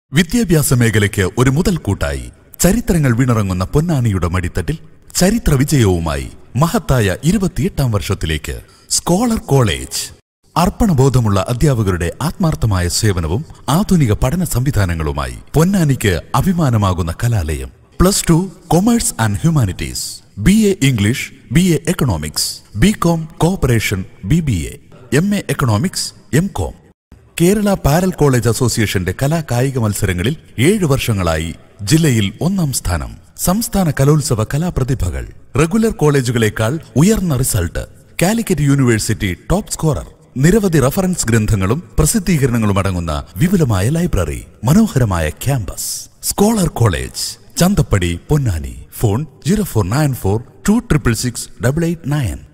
വിദ്യാഭ്യാസ മേഖലയ്ക്ക് ഒരു മുതൽക്കൂട്ടായി ചരിത്രങ്ങൾ വീണിറങ്ങുന്ന പൊന്നാനിയുടെ മടിത്തട്ടിൽ ചരിത്ര വിജയവുമായി മഹത്തായ ഇരുപത്തിയെട്ടാം വർഷത്തിലേക്ക് സ്കോളർ കോളേജ് അർപ്പണബോധമുള്ള അധ്യാപകരുടെ ആത്മാർത്ഥമായ സേവനവും ആധുനിക പഠന സംവിധാനങ്ങളുമായി പൊന്നാനിക്ക് അഭിമാനമാകുന്ന കലാലയം plus two commerce and humanities B A English B A economics B com cooperation B B A M A economics M com Kerala parallel college അസോസിയേഷന്റെ കലാ കായിക മത്സരങ്ങളിൽ ഏഴ് വർഷങ്ങളായി ജില്ലയിൽ ഒന്നാം സ്ഥാനം സംസ്ഥാന കലോത്സവ കലാപ്രതിഭകൾ റെഗുലർ കോളേജുകളേക്കാൾ ഉയർന്ന result Calicut university top scorer നിരവധി റഫറൻസ് ഗ്രന്ഥങ്ങളും പ്രസിദ്ധീകരണങ്ങളും അടങ്ങുന്ന വിപുലമായ ലൈബ്രറി മനോഹരമായ campus scholar college Chanthappady Ponnani phone zero four nine four two triple six double eight nine